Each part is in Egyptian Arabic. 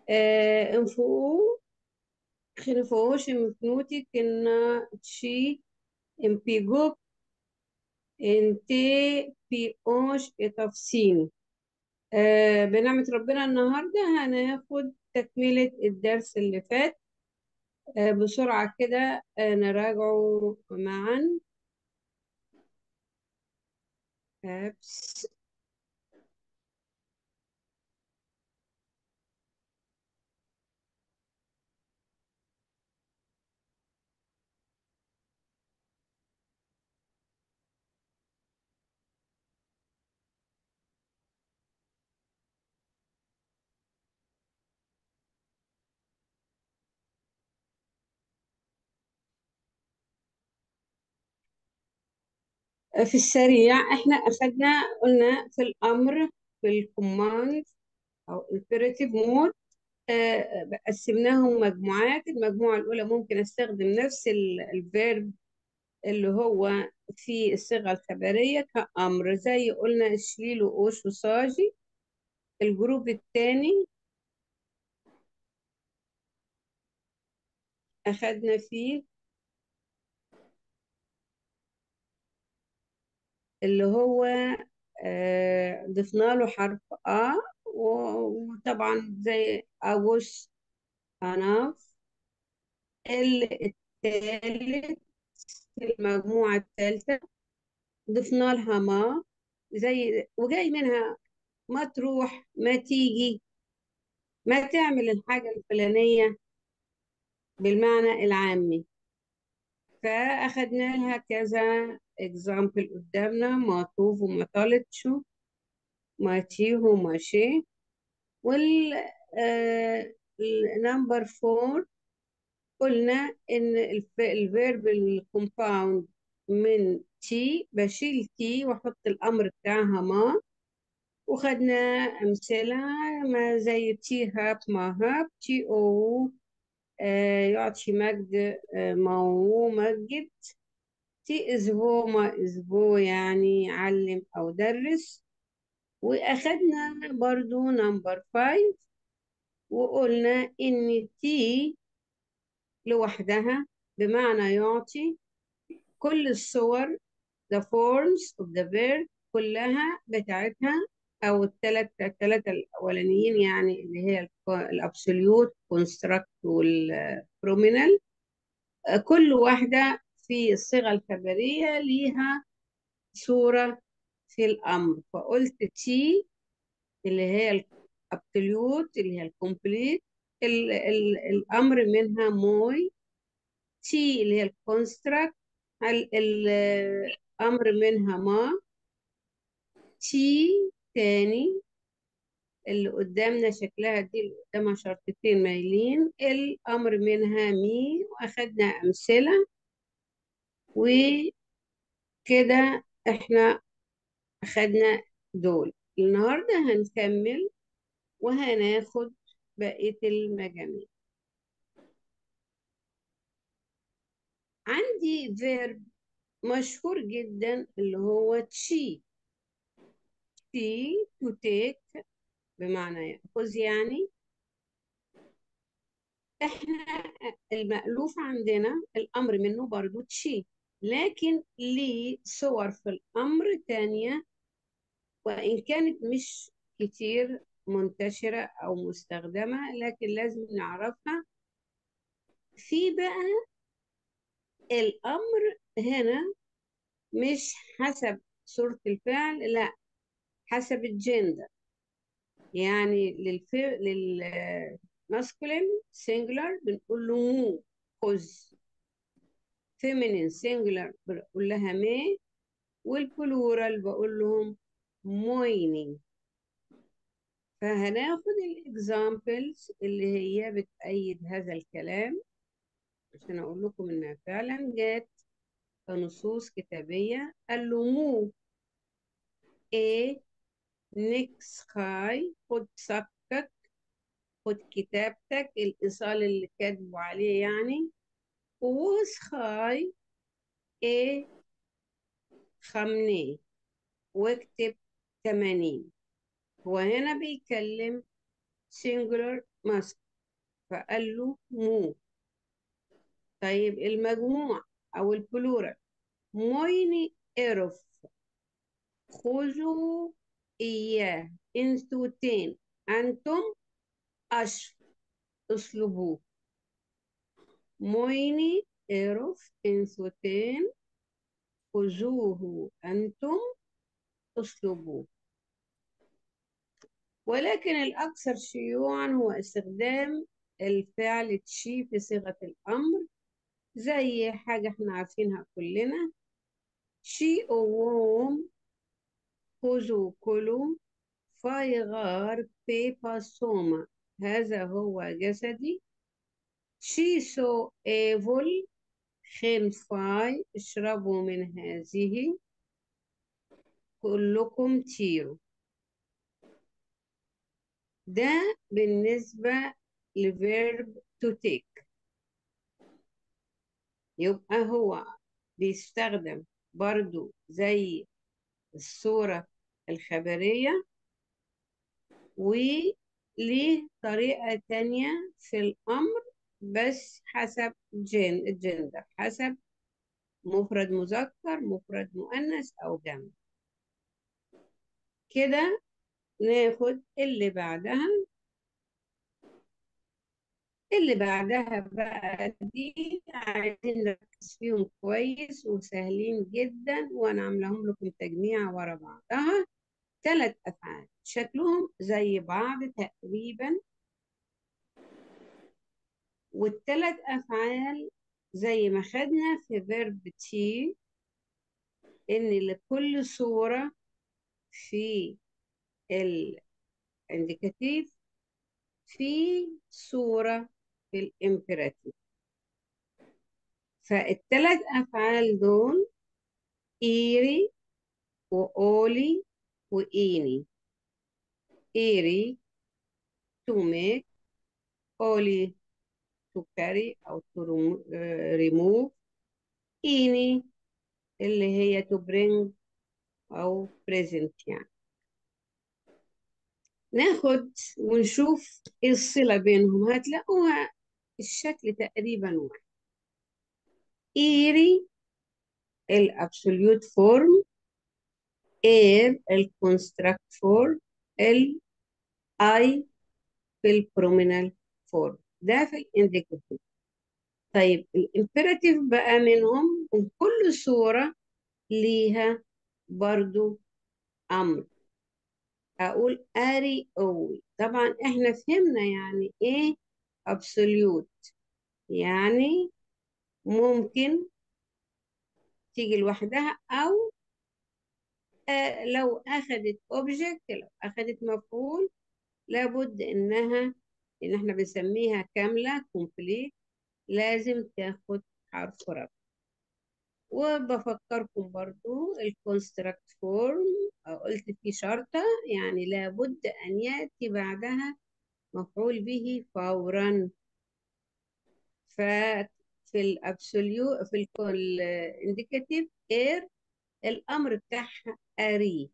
آه انفو خنفوش مفنوتي كنا تشي امبيجوب انتي في اوش تفصيل آه بنعمة ربنا النهاردة هناخد تكملة الدرس اللي فات آه بسرعة كده آه نراجعه معا apps في السريع احنا اخدنا قلنا في الامر في الكوماند او imperative مود آه قسمناهم مجموعات المجموعة الأولى ممكن استخدم نفس الفيرب اللي هو في الصيغة الخبرية كأمر زي قلنا شليل وأوش وصاجي الجروب الثاني أخدنا فيه اللي هو آه ضفنا له حرف آ وطبعا زي أوش أناف الثالث المجموعة الثالثة ضفنا لها ما زي وجاي منها ما تروح ما تيجي ما تعمل الحاجة الفلانية بالمعنى العامي فأخدنا لها كذا example قدامنا معطوف ومطالتشو ماتيه وماشي وال نمبر فور قلنا إن الفيرب الكومباوند من تي بشيل تي وأحط الأمر بتاعها ما وخدنا أمثلة ما زي تي هاب ما هاب تي أو آه يعطي مجد آه ما هو مجد تي إزبو ما إزبو يعني علم أو درس وأخدنا برضو نمبر فايف وقلنا إن تي لوحدها بمعنى يعطي كل الصور the forms of the verb كلها بتاعتها أو الثلاث الثلاثة الأولانيين يعني اللي هي الأبسوليوت كونستراكت والبرومينال كل واحدة في الصيغة الخبرية ليها صورة في الأمر فقلت تي اللي هي الأبسوليوت اللي هي الكومبليت الأمر منها موي تي اللي هي الكونستراكت الأمر منها ما تي تاني اللي قدامنا شكلها دي اللي قدامها شرطتين مايلين الأمر منها مي وأخدنا أمثلة وكده احنا أخدنا دول النهاردة هنكمل وهناخد بقية المجاميع عندي فيرب مشهور جدا اللي هو تشي تشي to take بمعنى يأخذ يعني احنا المألوف عندنا الأمر منه برضو تشي لكن ليه صور في الأمر تانية وإن كانت مش كتير منتشرة أو مستخدمة لكن لازم نعرفها في بقى الأمر هنا مش حسب صورة الفعل لا حسب الجندر يعني للف... للماسكولين سينجولار بنقول له مو خذ فيمينين سينجولار بنقول لها مي والبلورال بقول لهم موينينج فهناخد الاكزامبلز اللي هي بتأيد هذا الكلام عشان اقول لكم انها فعلا جت كنصوص كتابية قال له مو ايه نكس خاي خد سكك خد كتابتك الايصال اللي كاتبه عليه يعني ووس خاي ايه خمنيه واكتب 80 هو هنا بيتكلم singular مثلا فقال له مو طيب المجموع أو البلورال مويني إيروف خذوا إياه انتوتين أنتم أشر اسلبوه مويني إيروف انثوتين خذوه أنتم اسلبوه ولكن الأكثر شيوعا هو استخدام الفعل تشي في صيغة الأمر زي حاجة احنا عارفينها كلنا شي أووم خذوا كلوا فايغار بيبا سوما هذا هو جسدي شي سو ايفول خين فاي اشربوا من هذه كلكم تيروا ده بالنسبة لفيرب to take يبقى هو بيستخدم برضو زي الصورة الخبرية وليه طريقة تانية في الأمر بس حسب جن الجندر حسب مفرد مذكر مفرد مؤنث أو جمع كده ناخد اللي بعدها اللي بعدها بقى دي عايزين نركز فيهم كويس وسهلين جدا وانا عاملاهم لكم تجميع ورا بعضها ثلاث افعال شكلهم زي بعض تقريبا والثلاث افعال زي ما خدنا في فيرب تي ان لكل صورة في الانديكاتيف في صورة في الامبيراتيف فالثلاث أفعال دول إيري وأولي وإيني إيري to make أولي to carry أو to remove إيني اللي هي to bring أو present يعني ناخد ونشوف ايه الصلة بينهم هتلاقوها الشكل تقريبا واحد ايري الابسوليوت فورم اير الكونستراكت فورم ال اي في البرومينال فورم ده في الانديكاتيف طيب الامبيراتيف بقى منهم وكل صورة ليها برضو امر اقول اري اوي طبعا احنا فهمنا يعني ايه ابسوليوت يعني ممكن تيجي لوحدها او آه لو اخذت اوبجكت لو اخذت مفعول لابد انها ان احنا بنسميها كامله كومبليت لازم تاخد حرف رب وبفكركم برضو الكونستراكت فورم قلت في شرطة يعني لابد أن يأتي بعدها مفعول به فورا ففي الابسوليو في الانديكاتيف اير الامر بتاعها اري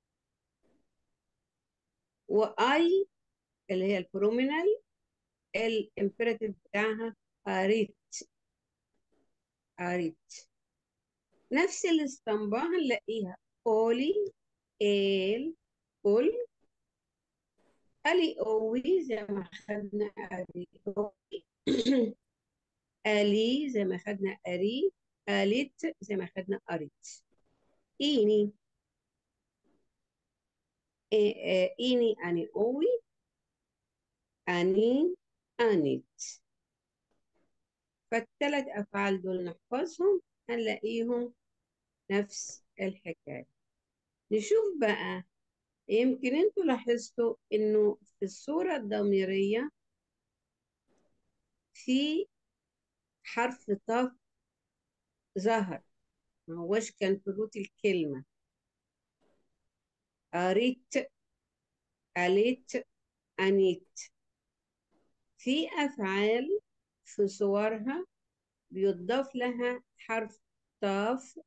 واي اللي هي البرومينال الامبيراتيف بتاعها اريت اريت نفس الاسطمبة هنلاقيها أولي إل كل ألي أوي زي ما خدنا أري أوي ألي زي ما خدنا أري أليت زي ما خدنا أريت إيني إيني أني أوي أني أنيت فالثلاث أفعال دول نحفظهم هنلاقيهم نفس الحكاية نشوف بقى يمكن انتوا لاحظتوا انه في الصورة الضميرية في حرف طاف ظهر ما هوش كان في روت الكلمة قريت قالت أنيت في أفعال في صورها بيضاف لها حرف طاف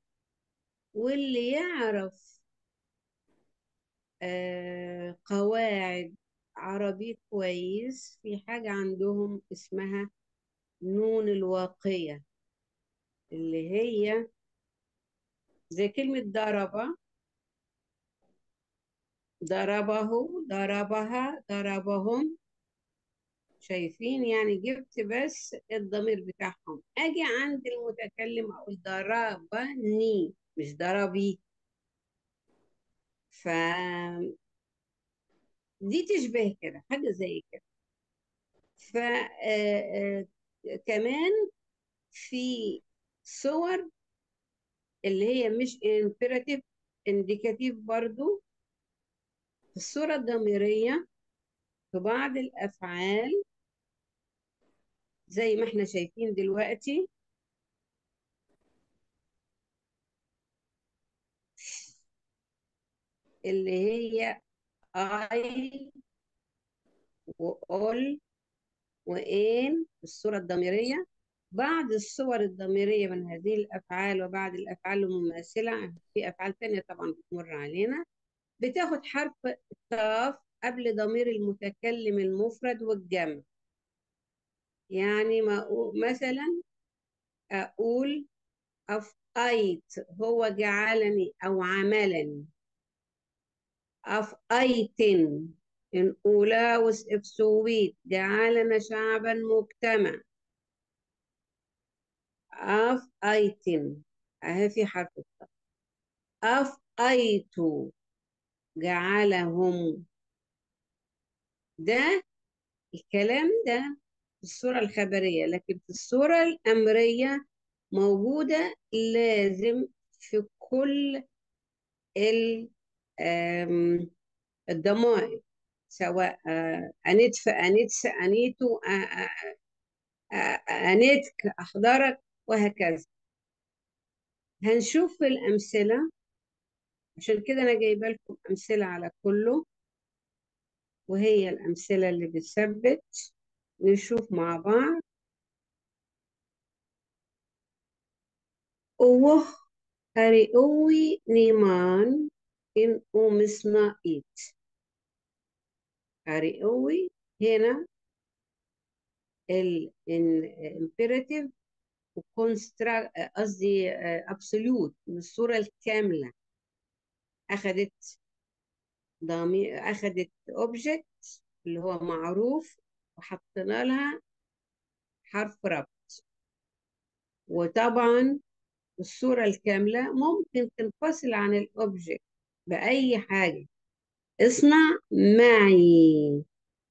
واللي يعرف آه قواعد عربي كويس في حاجة عندهم اسمها نون الواقية اللي هي زي كلمة ضربة ضربه ضربها ضربهم شايفين يعني جبت بس الضمير بتاعهم اجي عند المتكلم اقول ضربني مش ضربي ف دي تشبه كده حاجة زي كده ف آه، آه، كمان في صور اللي هي مش imperative indicative برضو في الصورة الضميرية في بعض الأفعال زي ما احنا شايفين دلوقتي اللي هي I وall وإن الصورة الضميرية بعض الصور الضميرية من هذه الأفعال وبعض الأفعال المماثلة في أفعال تانية طبعا بتمر علينا بتاخد حرف القاف قبل ضمير المتكلم المفرد والجمع يعني ما أقول مثلا أقول أفأيت هو جعلني أو عملني أفأيت إن أولاوس إفسويت جعلنا شعبا مجتمع أفأيت أهي في حرف الطاء أفأيت جعلهم ده الكلام ده في الصورة الخبرية لكن في الصورة الأمرية موجودة لازم في كل ال آم، الضمائر سواء آه، أنتف أنتس أنيتو آه، آه، آه، أنتك أحضرك وهكذا هنشوف الأمثلة عشان كده أنا جايبة لكم أمثلة على كله وهي الأمثلة اللي بتثبت نشوف مع بعض أوه هريئوي نيمان إن أومسنا إيت هريئوي هنا الامبيراتيف وكونسترا قصدي ابسوليوت من الصورة الكاملة أخدت ضمير أخدت أوبجكت اللي هو معروف وحطينا لها حرف ربط وطبعا الصورة الكاملة ممكن تنفصل عن الأوبجكت بأي حاجة اصنع معي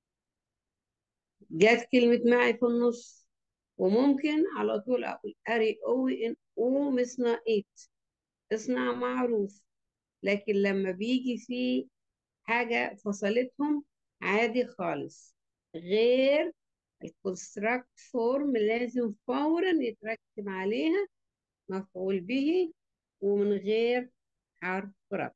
جت كلمة معي في النص وممكن على طول أقول أري أوي إن أو مصنع إيت اصنع معروف لكن لما بيجي في حاجة فصلتهم عادي خالص غير الكونستراكت فورم لازم فورا يتركب عليها مفعول به ومن غير حرف ربط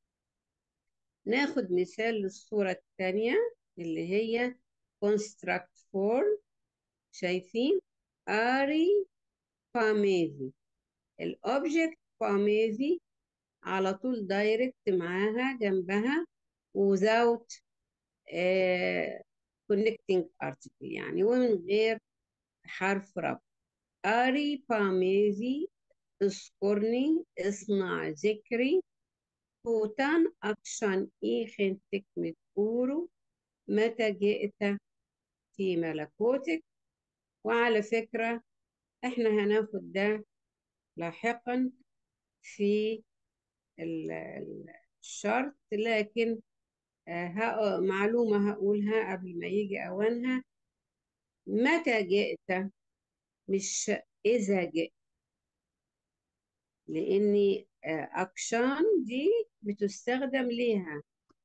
ناخد مثال للصورة الثانية اللي هي construct form شايفين أري فاميزي الأوبجكت فاميزي على طول دايركت معاها جنبها without آه connecting article يعني ومن غير حرف ربط أري فاميزي اذكرني اصنع ذكري فوتان أكشن إيخن تكمت أورو متى جئت في ملكوتك وعلى فكرة احنا هناخد ده لاحقا في ال- ال- الشرط لكن آه، ها- معلومة هقولها قبل ما يجي أوانها متى جئت مش إذا جئت لأن أكشن دي بتستخدم ليها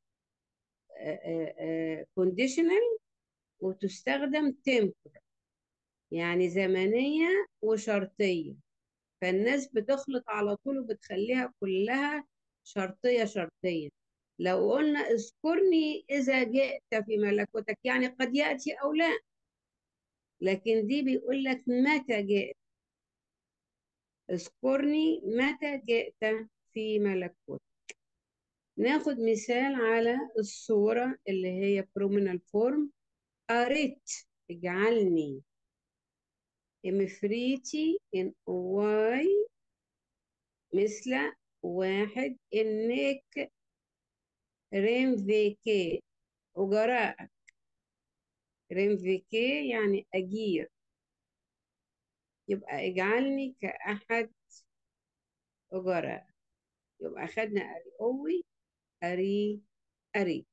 كونديشنال وتستخدم temporal يعني زمنية وشرطية فالناس بتخلط على طول وبتخليها كلها شرطية شرطية لو قلنا اذكرني إذا جئت في ملكوتك يعني قد يأتي أو لا لكن دي بيقول لك متى جئت اذكرني متى جئت في ملكوتك ناخد مثال على الصورة اللي هي prominal form أريت اجعلني مفريتي إن واي مثل واحد إنك رينفيكي أجراء رينفيكي يعني أجير يبقى اجعلني كأحد أجراء يبقى أخدنا أري أوي أري أريت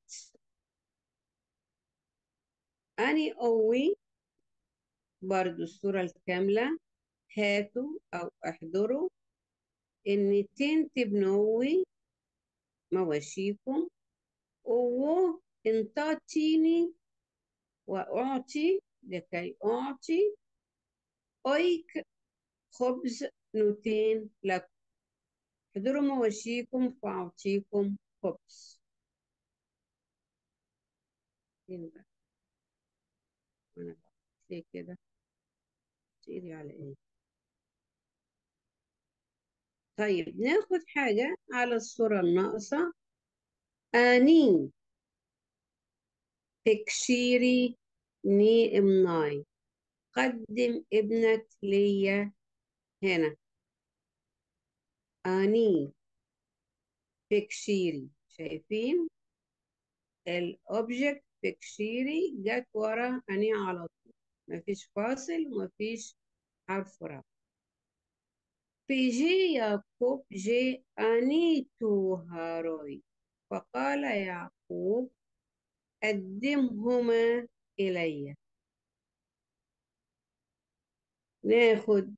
أني أوي برضو الصورة الكاملة هاتوا أو احضروا إن تنت بنوي مواشيكم و إن تعطيني وأعطي لكي أعطي أيك خبز نوتين لكم احضروا مواشيكم فأعطيكم خبز فين بقى؟ أنا بقى ليه كده؟ تقري على إيه؟ طيب ناخد حاجة على الصورة الناقصة أني تكشيري ني امناي قدم ابنك ليا هنا أني بكشيري شايفين الأوبجكت بكشيري جت ورا أني على طول مفيش فاصل ومفيش حرف رفع بيجي يعقوب جي أنيتو هاروي فقال يعقوب قدمهما إلي ناخد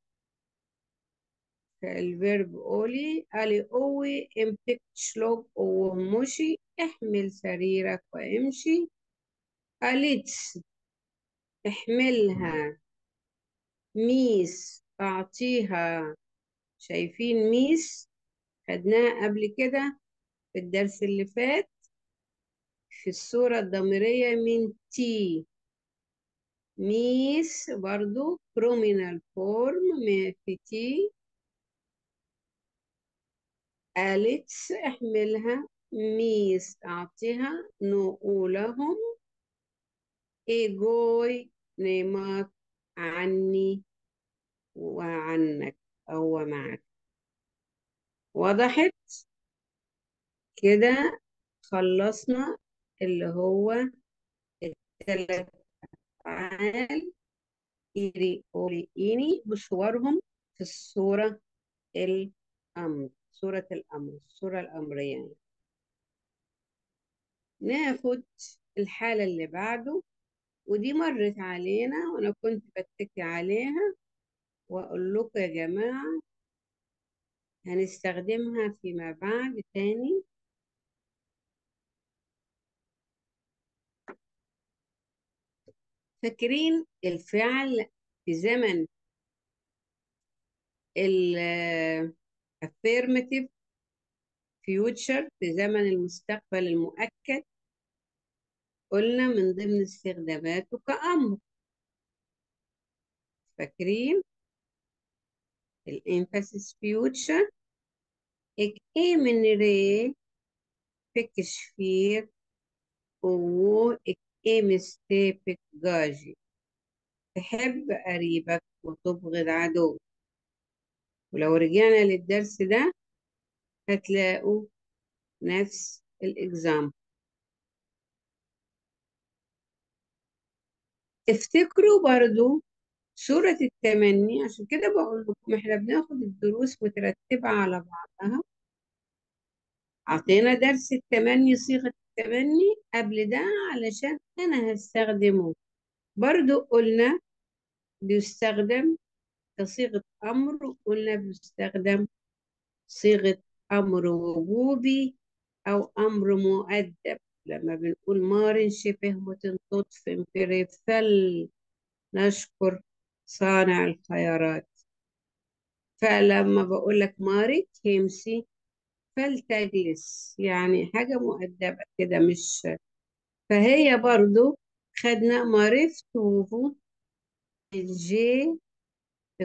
الفيرب أولي ألي أوي امتك شلوك ومشي احمل سريرك وامشي أليتس احملها ميس أعطيها شايفين ميس خدناها قبل كده في الدرس اللي فات في الصورة الضميرية من تي ميس برضو prominal form في تي أليكس احملها ميس أعطيها نقولهم إيجوي نيماك عني وعنك أو معك وضحت كده خلصنا اللي هو الثلاث أفعال إيري أوري إيني بصورهم في الصورة الأمر صورة الأمر الصورة الأمرية يعني. ناخد الحالة اللي بعده ودي مرت علينا وأنا كنت بتكي عليها وأقول لكم يا جماعة هنستخدمها فيما بعد تاني فاكرين الفعل في زمن ال affirmative future في زمن المستقبل المؤكد قلنا من ضمن استخداماته كأمر فاكرين الانفاسيس future ik eminere بكشفير و ik امستيبك جاجي تحب قريبك وتبغض عدو ولو رجعنا للدرس ده هتلاقوا نفس الإكزام افتكروا برضو سورة التمني عشان كده بقول لكم احنا بناخد الدروس مترتبة على بعضها عطينا درس التمني صيغة التمني قبل ده علشان أنا هستخدمه برضو قلنا بيستخدم كصيغة أمر وقلنا بيستخدم صيغة أمر وجوبي أو أمر مؤدب لما بنقول مارن شبه وتنطط في فل نشكر صانع الخيارات فلما بقول لك ماري تمسي فلتجلس يعني حاجة مؤدبة كده مش فهي برضو خدنا معرفته الجي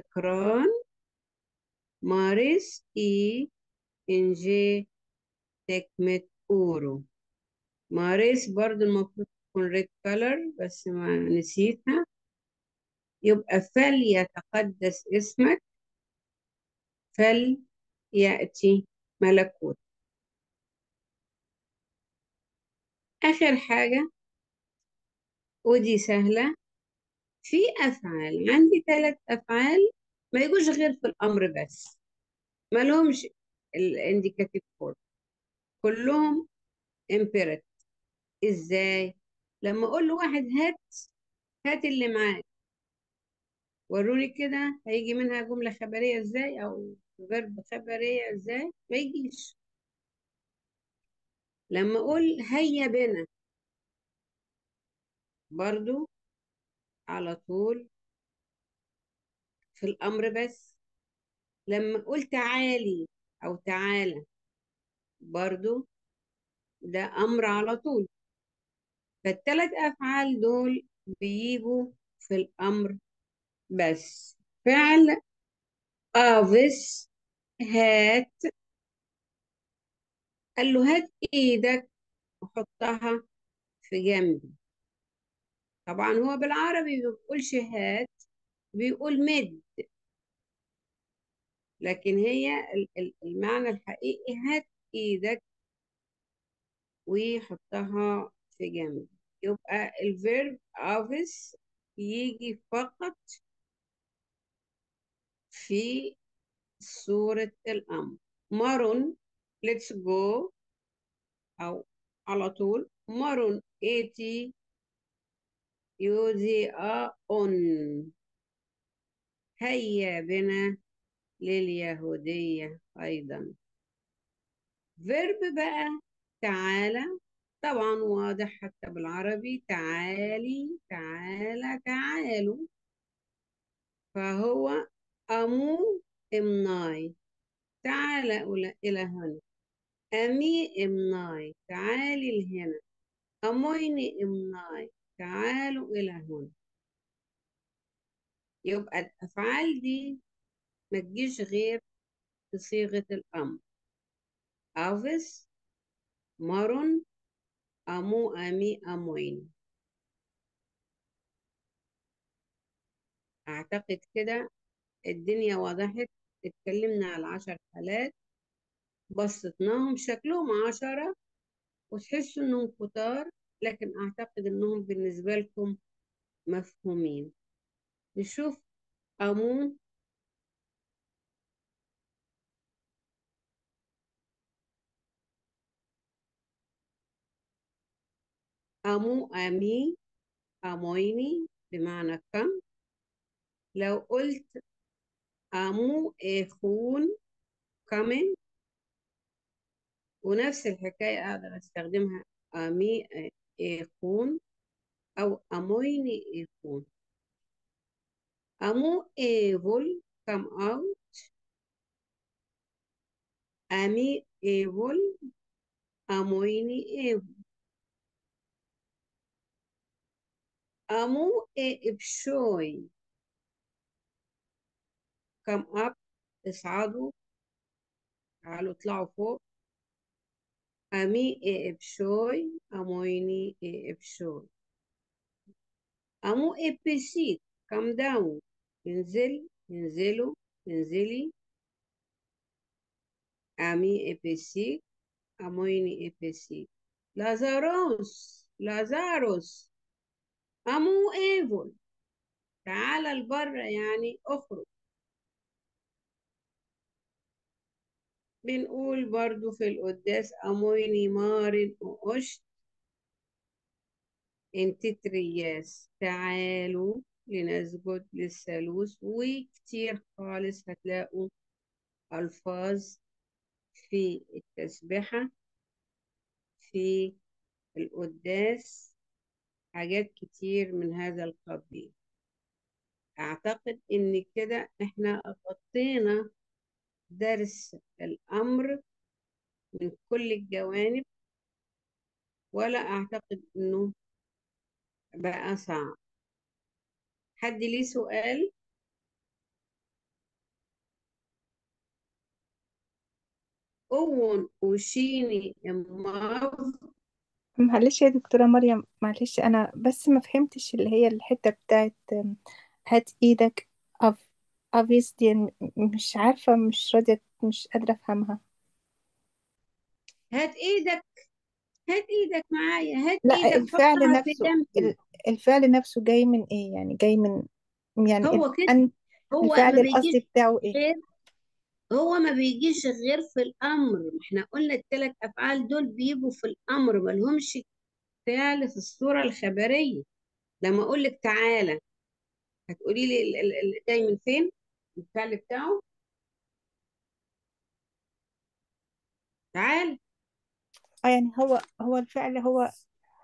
تكران مارس اي انجي تكمة أورو ماريس برضو المفروض تكون ريد كولر بس ما نسيتها يبقى فليتقدس اسمك فليأتي ملكوت آخر حاجة ودي سهلة في أفعال عندي ثلاث أفعال ما يجوش غير في الأمر بس ما لهمش الانديكاتيف فورم كلهم امبيرت ازاي لما اقول لواحد هات هات اللي معاك وروني كده هيجي منها جملة خبرية ازاي او فيرب خبرية ازاي ما يجيش لما اقول هيا بنا برضو على طول في الامر بس لما اقول تعالي او تعالى برضو ده امر على طول فالثلاث افعال دول بيجوا في الامر بس فعل افس هات قال له هات ايدك وحطها في جنبي طبعا هو بالعربي ما بيقولش هات بيقول مد لكن هي ال- ال- المعنى الحقيقي هات ايدك وحطها في جنبي يبقى الفيرب افس يجي فقط في صورة الأمر مارون let's go أو على طول مارون اتي يوزي أون هيا بنا لليهودية أيضا فيرب بقى تعالى طبعا واضح حتى بالعربي تعالي تعالى تعالوا فهو أمو إمناي تعالى إلى إلى هنا أمي إمناي تعالي لهنا أمويني إمناي تعالوا إلى هنا يبقى الأفعال دي ما تجيش غير في صيغة الأمر أفس مرن أمو أمي أموين أعتقد كده الدنيا وضحت اتكلمنا على عشر حالات بسطناهم شكلهم عشرة وتحسوا إنهم كتار لكن أعتقد إنهم بالنسبة لكم مفهومين نشوف أمو أمو أمي أمويني بمعنى كم لو قلت أمو إخون كمن ونفس الحكاية أقدر أستخدمها أمي إخون أو أمويني إخون أمو إيفول كم أوت أمي إيفول أمويني إيفول أمو إبشوي كم أب اصعدوا تعالوا اطلعوا فوق أمي إبشوي أمويني إبشوي أمو إبسيت كم داون انزل انزلوا انزلي أمي إبسيت أمويني إبسيت لازاروس لازاروس أمو إيفول تعال البر يعني اخرج بنقول برضو في القداس أمويني مارن وأشت انت ترياس تعالوا لنسجد للثالوث وكتير خالص هتلاقوا ألفاظ في التسبحة في القداس حاجات كتير من هذا القبيل أعتقد إن كده إحنا غطينا درس الأمر من كل الجوانب ولا أعتقد إنه بقى صعب حد ليه سؤال؟ أون وشيني ماف معلش يا دكتورة مريم معلش أنا بس ما فهمتش اللي هي الحتة بتاعت أم، هات إيدك أف أفيس دي م- مش عارفة مش راضية مش قادرة أفهمها هات إيدك هات إيدك معايا هات لا إيدك الفعل حطها في نفسه جنبي ال- الفعل نفسه جاي من إيه يعني جاي من يعني ال- هو كده أن هو الفعل ما بيجيش الأصلي بتاعه إيه غير هو ما بيجيش غير في الأمر ما احنا قلنا الثلاث أفعال دول بيجوا في الأمر ما لهمش فعل في الصورة الخبرية لما أقول لك تعالى هتقولي لي ال- ال- ال- جاي من فين الفعل بتاعه تعال اه يعني هو هو الفعل هو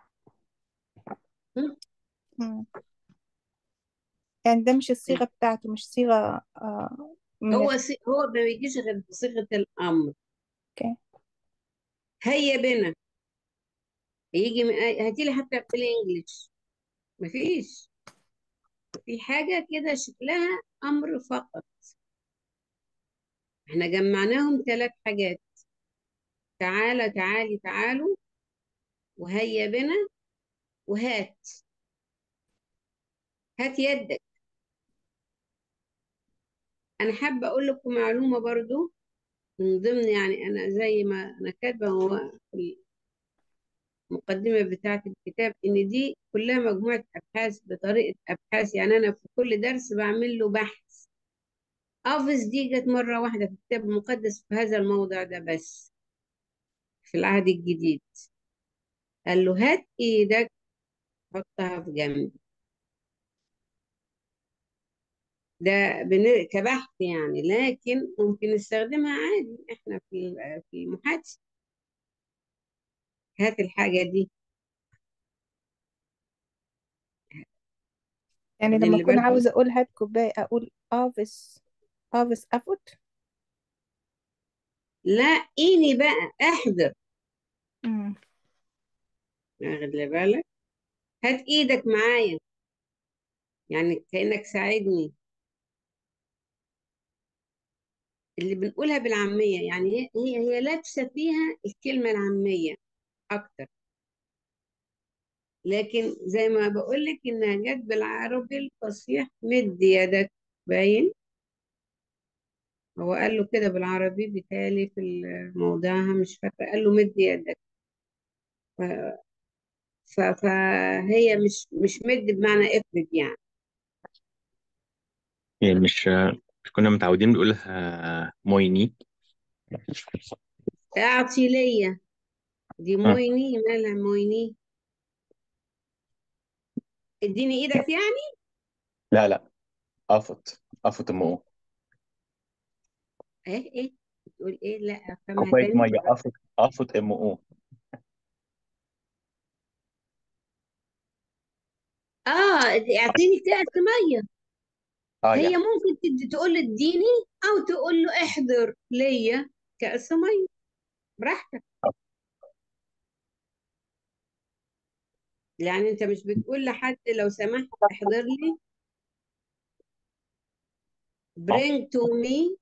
م? مم. يعني ده مش الصيغة بتاعته مش صيغة آه من ال... هو سي... هو ما بيجيش غير بصيغة الأمر أوكي. هيا بنا يجي من أي- هاتي لي حتى بالانجلش مفيش في حاجة كده شكلها أمر فقط احنا جمعناهم ثلاث حاجات تعالى تعالي تعالوا وهيا بنا وهات هات يدك أنا حابة أقول لكم معلومة برضو من ضمن يعني أنا زي ما أنا كاتبة هو في المقدمة بتاعة الكتاب إن دي كلها مجموعة أبحاث بطريقة أبحاث يعني أنا في كل درس بعمل له بحث أوفيس دي جت مرة واحدة في الكتاب المقدس في هذا الموضع ده بس في العهد الجديد قال له هات إيدك حطها في جنبي ده بن- كبحث يعني لكن ممكن نستخدمها عادي احنا في ال- في المحادثة هات الحاجة دي يعني واخدين لما اللي أكون بالكم عاوزة أقول هات كوباية أقول آفيس آفيس أفوت لا إني بقى احذر مم. واخد لي بالك هات إيدك معايا يعني كأنك ساعدني اللي بنقولها بالعامية يعني هي هي هي لابسة فيها الكلمة العامية أكتر لكن زي ما بقول لك إنها جت بالعربي الفصيح مد يدك باين هو قال له كده بالعربي بيتهيألي في موضعها مش فاكرة قال له مد يدك ف- ف- فهي مش مش مد بمعنى افرد يعني يعني مش مش كنا متعودين نقولها مويني اعطي ليا دي آه. مويني مالها مويني اديني ايدك يعني لا لا أفط أفط أمه ايه ايه بتقول ايه لا افهمها كوباية تاني مية أفط أفط أمه اه اعطيني كأس مية اه هي يعني ممكن تدي تقول له اديني او تقول له احضر ليا كأس مية براحتك يعني انت مش بتقول لحد لو سمحت احضر لي اه bring to me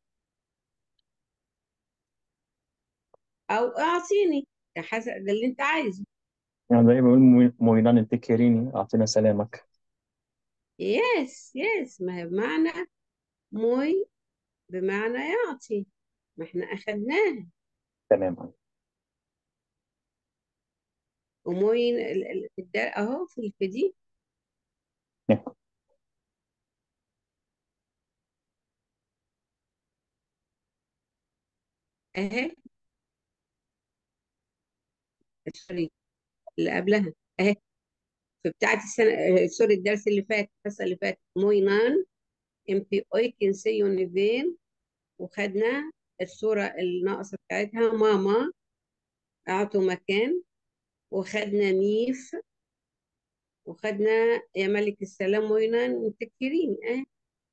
او اعطيني ده حسب ده اللي انت عايزه يعني زي ما بيقول موي- موينان التكريني أعطينا سلامك يس يس ما هي بمعنى موي بمعنى يعطي ما احنا اخدناها تمام وموين ال- ال- الدا- اهو في في دي اهي سوري اللي قبلها اهي في بتاعت السنه آه، سوري الدرس اللي فات الحصه اللي فاتت موينان ام بي اوي كنسيو نيفين وخدنا الصوره الناقصه بتاعتها ماما اعطوا مكان وخدنا ميف وخدنا يا ملك السلام موينان متكرين اه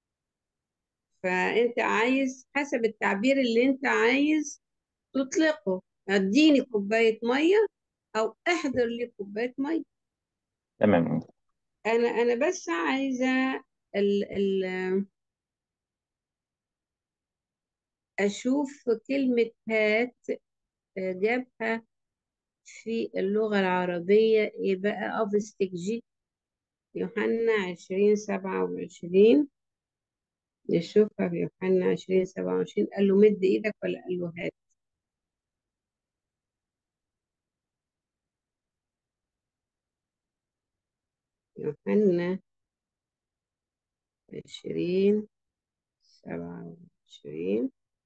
فانت عايز حسب التعبير اللي انت عايز تطلقه اديني كوبايه ميه او احضر لي كوبايه ميه تمام انا انا بس عايزه ال ال أشوف كلمة هات آه، جابها في اللغة العربية إيه بقى أفستكجي يوحنا عشرين سبعة وعشرين نشوفها في يوحنا عشرين سبعة وعشرين قال له مد إيدك ولا قال له هات يوحنا عشرين سبعة وعشرين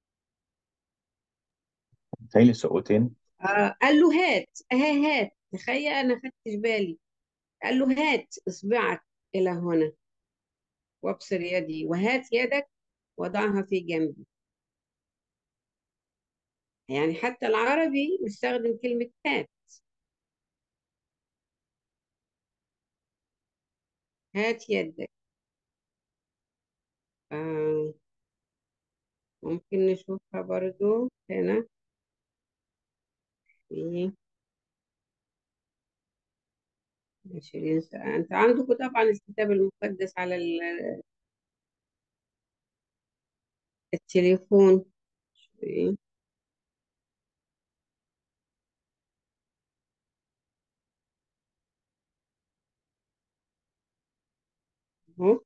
تاني سقوطين آه قال له هات ها هات تخيل أنا خدتش بالي قال له هات إصبعك إلى هنا وابصر يدي وهات يدك وضعها في جنبي يعني حتى العربي مستخدم كلمة هات هات يدك آه ممكن نشوفها برضو هنا في عشرين سنة أنت عندكم طبعا الكتاب المقدس على ال- التليفون عشرين أهو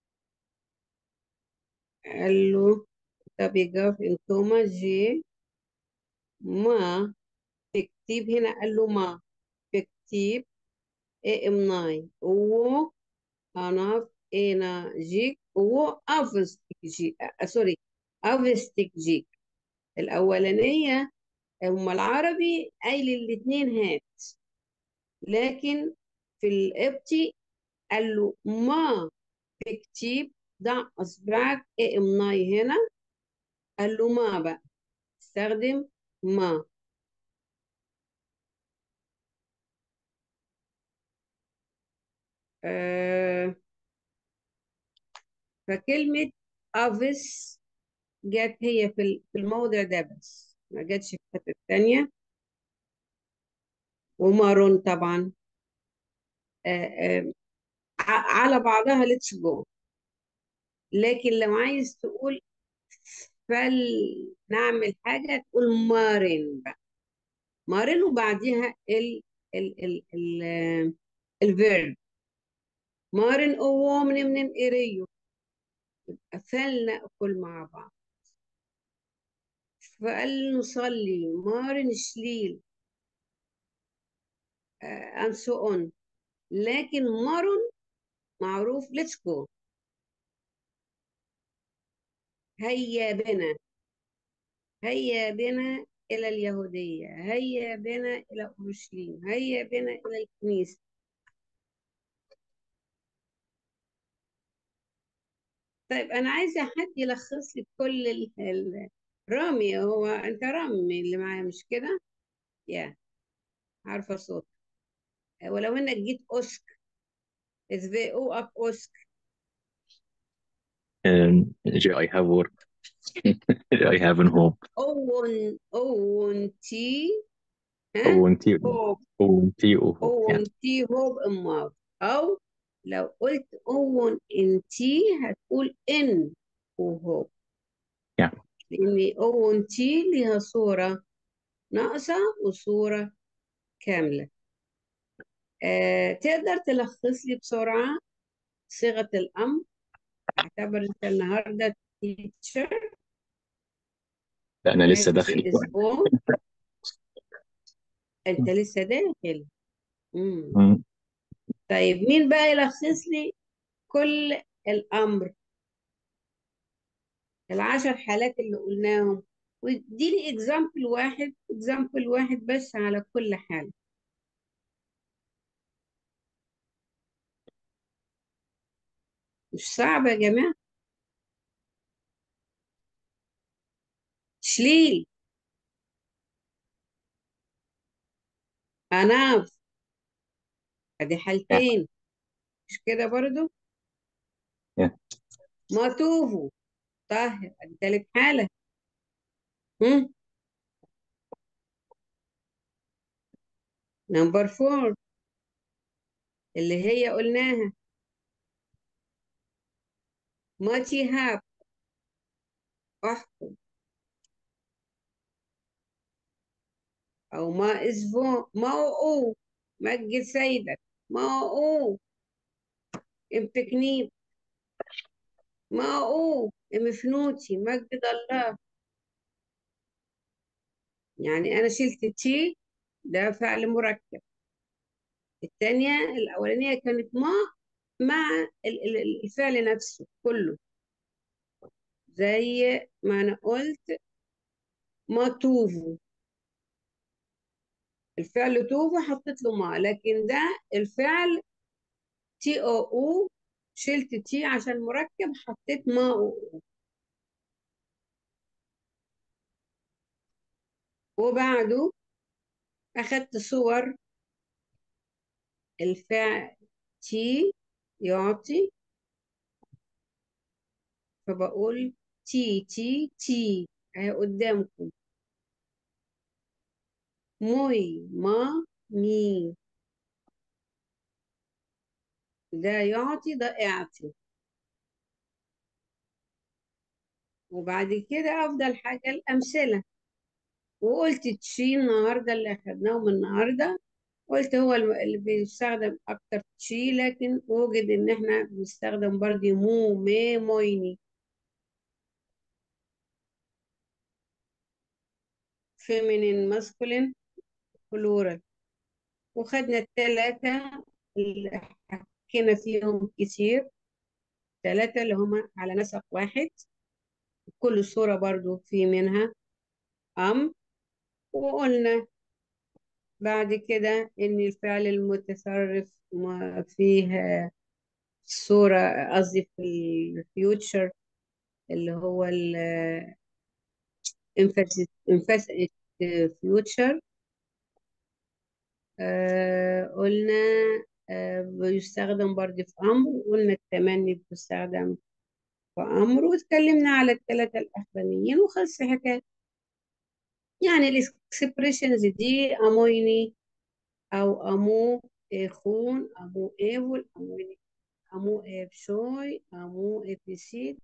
قال له طب يجاوب إن توما جي ما تكتيب هنا قال له ما تكتيب إيه إمناي و أنا إنا جيك و أفستك جي آه سوري أفستك جيك الأولانية أم العربي قايل الاتنين هات لكن في القبطي قال له ما تكتيب ضع أصبعك إيه إمناي هنا قال له ما بقى استخدم ما آه فكلمة أفس جت هي في ال- في الموضع ده بس ما جاتش في الحتة التانية ومارون طبعا آه آه ع- على بعضها ليتس جو لكن لو عايز تقول فلنعمل حاجة تقول مارن بقى مارن وبعديها ال ال ال ال الفيرب مارن أو من من إيريو فلنأكل مع بعض فقال نصلي مارن شليل and so on لكن مارن معروف let's go هيا بنا هيا بنا إلى اليهودية هيا بنا إلى أورشليم هيا بنا إلى الكنيسة طيب أنا عايزة حد يلخص لي كل ال... ال... رامي هو أنت رامي اللي معايا مش كده؟ يا عارفة صوت ولو إنك جيت أوسك إزاي أو أب أوسك Um, Jay, I have work. I have in home. أون أون تي ها ONT هوب ONT وهوب يعني أون تي هوب أمار أو لو قلت أون إن تي هتقول إن وهوب يعني لأن أون تي ليها صورة ناقصة وصورة كاملة آه، تقدر تلخص لي بسرعة صيغة الأمر اعتبر أنت النهاردة تيتشر لا أنا لسه next داخل is born أنت لسه داخل مم. مم. طيب مين بقى يلخص لي كل الأمر العشر حالات اللي قلناهم واديني اكزامبل واحد اكزامبل واحد بس على كل حالة مش صعب يا جماعة شليل أناف ادي يعني حالتين مش كده برضو يعني ماتوفو طاهر ادي تالت حالة هم نمبر فور اللي هي قلناها ماتي هاب احكم أو ما إزفو ما أو مجد سيدك ما أو امتكنيب ما أو مفنوتي مجد الله يعني أنا شلت تي ده فعل مركب الثانية الأولانية كانت ما مع ال- ال- الفعل نفسه كله زي ما أنا قلت ما توفو الفعل توفو حطيت له ما لكن ده الفعل تي او او شلت تي عشان مركب حطيت ما او او وبعده أخدت صور الفعل تي يعطي فبقول تي تي تي اهي قدامكم موي ما مي ده يعطي ده اعطي وبعد كده أفضل حاجة الأمثلة وقلت تشي النهاردة اللي أخدناهم النهاردة قلت هو الم- اللي بيستخدم أكتر تشي لكن وجد إن إحنا بنستخدم برضه مو مي مويني فيمينين ماسكولين بلورال وخدنا التلاتة اللي حكينا فيهم كتير ثلاثة اللي هما على نسق واحد كل صورة برضو في منها أم وقلنا بعد كده إن الفعل المتصرف ما فيه صورة قصدي في الفيوتشر اللي هو ال emphatic future آه قلنا آه بيستخدم برضه في أمر وقلنا التمني بيستخدم في أمر واتكلمنا على الثلاثة الأخرانيين وخلص الحكاية يعني الاكسبريشنز دي أمويني أو أمو إخون أمو إيفول أمو أمو إبشوي أمو إبسيت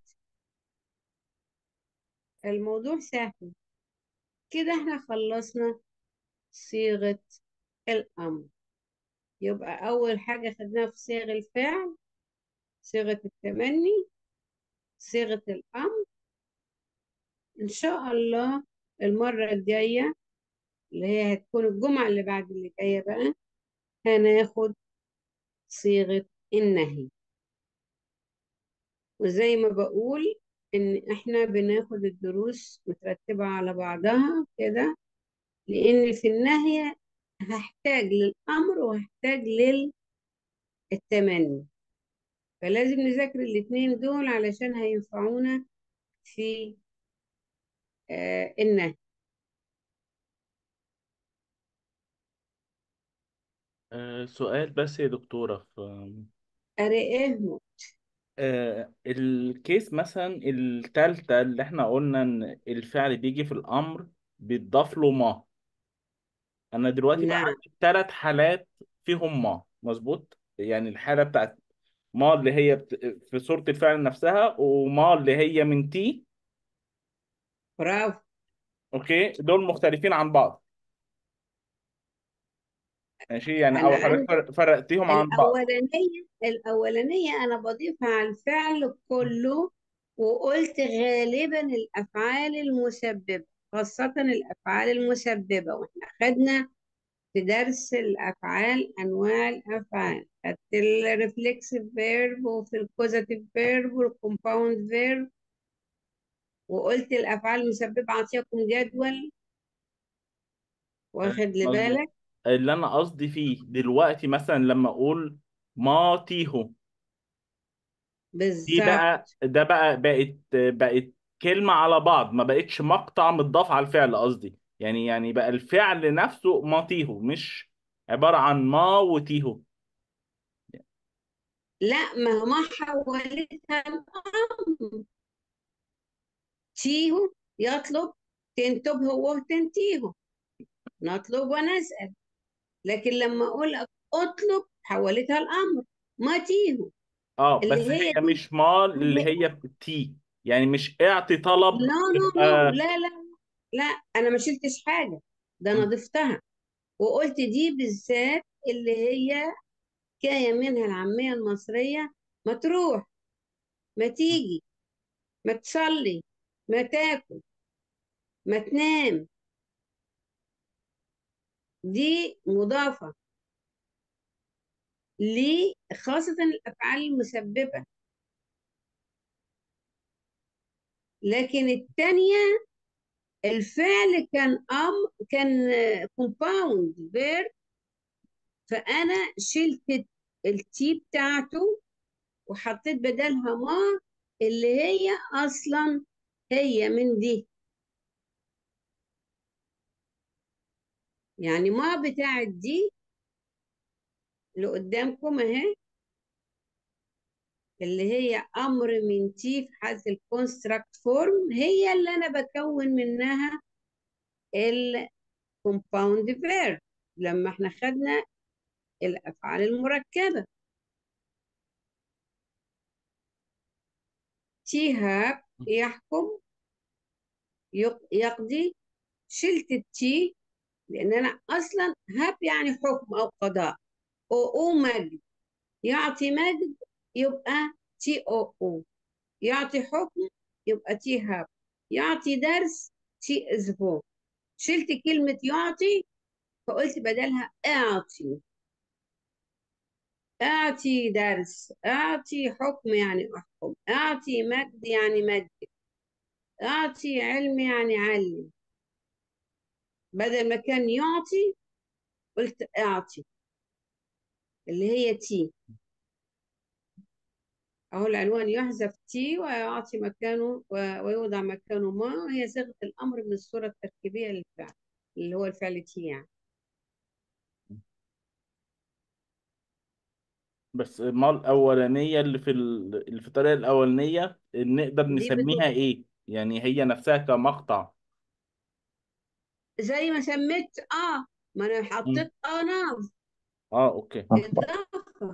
الموضوع سهل كده احنا خلصنا صيغة الأمر يبقى أول حاجة خدناها في صيغ الفعل صيغة التمني صيغة الأمر إن شاء الله المرة الجاية اللي هي هتكون الجمعة اللي بعد اللي جاية بقى هناخد صيغة النهي وزي ما بقول إن إحنا بناخد الدروس مترتبة على بعضها كده لأن في النهي هحتاج للأمر وهحتاج للتمني فلازم نذاكر الاتنين دول علشان هينفعونا في آه النهي آه، سؤال بس يا دكتورة في أرقاه آه، الكيس مثلا التالتة اللي احنا قلنا ان الفعل بيجي في الأمر بيتضاف له ما أنا دلوقتي بقى نعم عندي ثلاث حالات فيهم ما مظبوط يعني الحالة بتاعت ما اللي هي بت... في صورة الفعل نفسها وما اللي هي من تي برافو اوكي دول مختلفين عن بعض ماشي يعني أنا أول حضرتك عندي فر- فرقتيهم عن بعض الأولانية الأولانية أنا بضيفها على الفعل كله وقلت غالبا الأفعال المسببة خاصة الأفعال المسببة وإحنا خدنا في درس الأفعال أنواع الأفعال خدت الريفلكسيف فيرب وفي الكوزاتيف فيرب والكومباوند فيرب وقلت الأفعال المسببة أعطيكم جدول آه، واخد لي مظبوط بالك اللي أنا قصدي فيه دلوقتي مثلا لما أقول ما تيهو دي بالظبط بقى ده بقى بقت بقت كلمة على بعض ما بقتش مقطع متضاف على الفعل قصدي يعني يعني بقى الفعل نفسه ماطيهو مش عبارة عن ما وتيهو لا ما هو ما حولتها الأمر تيهو يطلب تنتبه هو تنتيهه نطلب ونسأل لكن لما أقول لك أطلب حولتها الأمر ما تيهو اه اللي بس هي هي دي مش ما اللي اللي هي تي يعني مش اعطي طلب نو نو نو تبقى لا لا لا أنا ما شلتش حاجة ده انا مم. ضفتها وقلت دي بالذات اللي هي جايه منها العاميه المصريه ما تروح ما تيجي ما تصلي ما تاكل ما تنام دي مضافه ليه خاصه الافعال المسببه لكن التانية الفعل كان أم كان كومباوند فير فأنا شلت التي بتاعته وحطيت بدلها ما اللي هي أصلا هي من دي يعني ما بتاعت دي اللي قدامكم اهي اللي هي أمر من تي في حالة الكونستراكت فورم هي اللي أنا بكون منها الكومباوند فير لما احنا خدنا الأفعال المركبة تي هاب يحكم يق- يقضي شلت التي لأن أنا أصلا هاب يعني حكم أو قضاء أو أو مجد يعطي مجد يبقى تي أو أو يعطي حكم يبقى تي هاب يعطي درس تي أسبوع شلت كلمة يعطي فقلت بدلها أعطي أعطي درس أعطي حكم يعني أحكم أعطي مجد يعني مجد أعطي علم يعني علم بدل ما كان يعطي قلت أعطي اللي هي تي أهو العنوان يحذف تي ويعطي مكانه و- ويوضع مكانه ما وهي صيغة الأمر من الصورة التركيبية للفعل اللي هو الفعل تي يعني بس ما الأولانية اللي في ال... اللي في الطريقة الأولانية نقدر دي نسميها بتبقى إيه؟ يعني هي نفسها كمقطع زي ما سميت آه ما أنا مم. حطيت آه نعم اه اوكي إضافة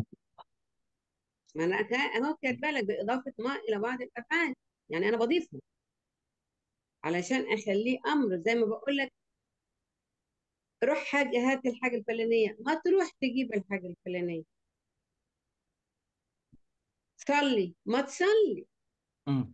ما أنا كا- أهو كاتبة لك بإضافة ما إلى بعض الأفعال يعني أنا بضيفه علشان أخليه أمر زي ما بقول لك روح حاجة هات الحاجة الفلانية ما تروح تجيب الحاجة الفلانية صلي ما تصلي مم.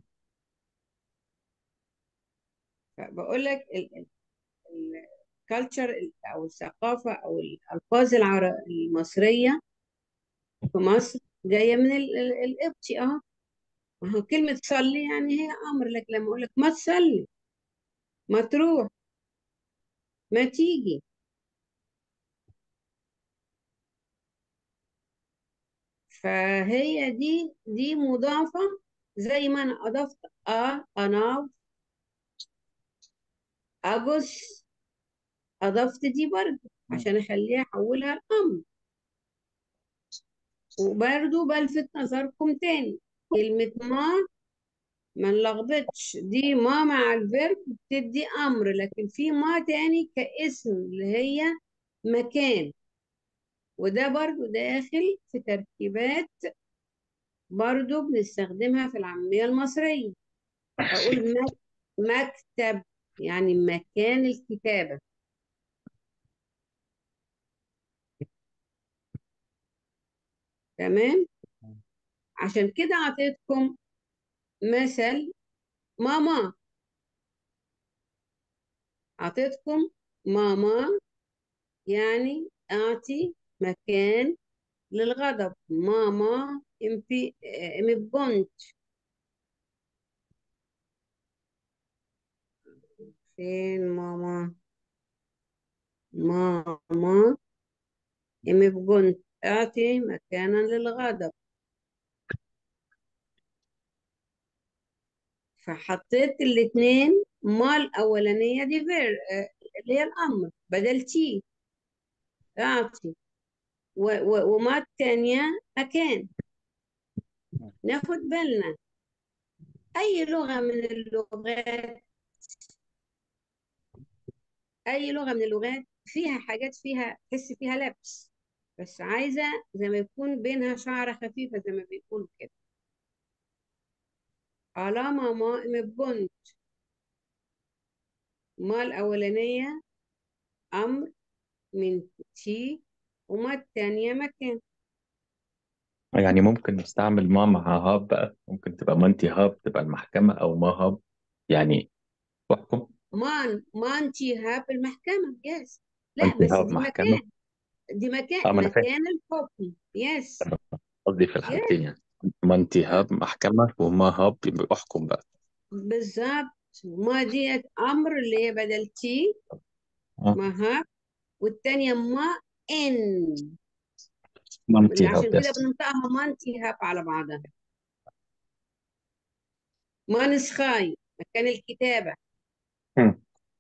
بقول لك الكالتشر او الثقافه او الالفاظ العر- المصريه في مصر جايه من ال- ال- القبطي اه ما هو كلمه صلي يعني هي امر لك لما اقول لك ما تصلي ما تروح ما تيجي فهي دي دي مضافه زي ما انا اضفت اه اناف اجس اضفت دي برضه مم. عشان اخليها احولها لامر وبرضه بلفت نظركم تاني كلمه ما ما نلخبطش دي ما مع الفيرب بتدي امر لكن في ما تاني كاسم اللي هي مكان وده برضو داخل في تركيبات برضو بنستخدمها في العامية المصرية اقول مك- مكتب يعني مكان الكتابة تمام عشان كده اعطيتكم مثل ماما اعطيتكم ماما يعني اعطي مكان للغضب ماما امبي امبونت فين ماما ماما امبونت اعطي مكانا للغضب فحطيت الاتنين ما الاولانيه دي فير آه، اللي هي الامر بدل تي اعطي و- و- وما التانية مكان ناخد بالنا اي لغه من اللغات اي لغه من اللغات فيها حاجات فيها تحس فيها لبس بس عايزه زي ما يكون بينها شعره خفيفه زي ما بيقولوا كده على ماما مبنت ما الاولانيه أمر من تي وما التانية مكان يعني ممكن نستعمل ما مع هاب بقى ممكن تبقى مانتي هاب تبقى المحكمة أو ما هاب يعني احكم مان مانتي هاب المحكمة يس لا مانتي بس هاب دي محكمة مكان دي اه مكان ما أنا فاهم مكان الحكم يس قصدي في يس الحالتين يعني مانتي هاب محكمة وما هاب يبقى احكم بقى بالظبط ما ديت أمر اللي هي بدل تي اه ما هاب والتانية ما إن مانتي اللي هاب عشان كده يس بننطقها مانتي هاب على بعضها مانسخاي مكان الكتابة هم.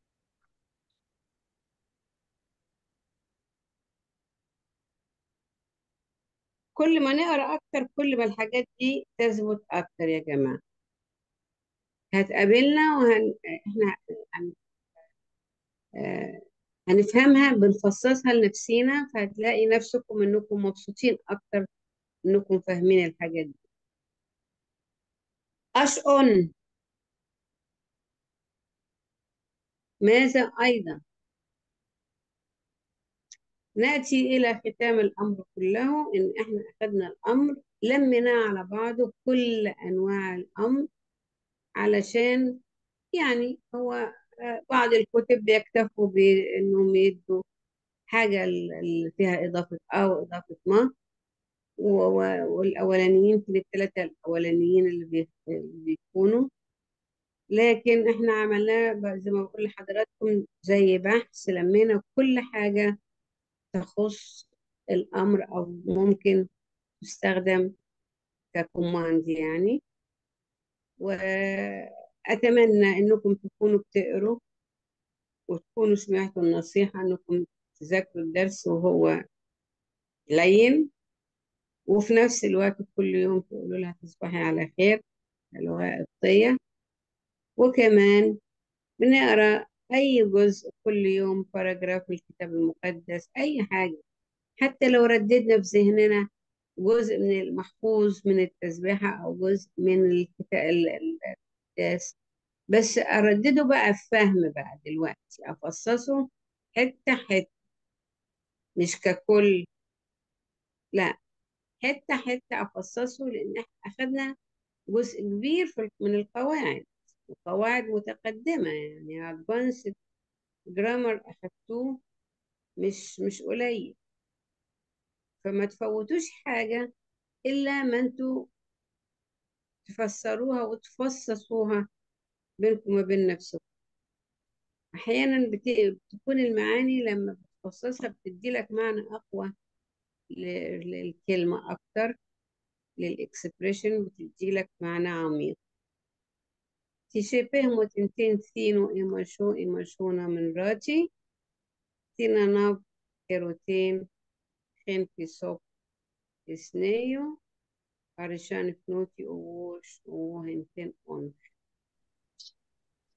كل ما نقرأ أكتر كل ما الحاجات دي تثبت أكتر يا جماعة هتقابلنا وهن إحنا هن... آه... هنفهمها بنفصصها لنفسينا فهتلاقي نفسكم إنكم مبسوطين أكتر إنكم فاهمين الحاجات دي أشأن ماذا أيضا نأتي إلى ختام الأمر كله إن إحنا أخذنا الأمر لميناه على بعضه كل أنواع الأمر علشان يعني هو آه، بعض الكتب بيكتفوا بإنهم يدوا حاجة اللي فيها إضافة أو إضافة ما و- و- والأولانيين في الثلاثة الأولانيين اللي بي- اللي بيكونوا لكن إحنا عملناه ب- زي ما بقول لحضراتكم زي بحث لمينا كل حاجة تخص الأمر أو ممكن تستخدم ككوماند يعني وأتمنى إنكم تكونوا بتقروا وتكونوا سمعتوا النصيحة إنكم تذاكروا الدرس وهو لين وفي نفس الوقت كل يوم تقولوا لها تصبحي على خير لغة قبطية وكمان بنقرأ أي جزء كل يوم باراجراف من الكتاب المقدس أي حاجة حتى لو رددنا في ذهننا جزء من المحفوظ من التسبيحة أو جزء من الكتاب القداس بس أردده بقى في فهم بقى دلوقتي أفصصه حتة حتة مش ككل لا حتة حتة أفصصه لأن إحنا أخدنا جزء كبير في من القواعد وقواعد متقدمة يعني advanced جرامر أخدتوه مش مش قليل فما تفوتوش حاجة إلا ما انتوا تفسروها وتفصصوها بينكم وبين نفسكم أحيانا بت- بتكون المعاني لما بتفصصها بتدي لك معنى أقوى ل- للكلمة أكتر للإكسبريشن بتدي لك معنى عميق تشبه تنتين ثينو إيماشو إيماشونا من راتي تينا ناب كيروتين خين في صوب إسنيو عرشان فنوتي أووش وهنتين أونف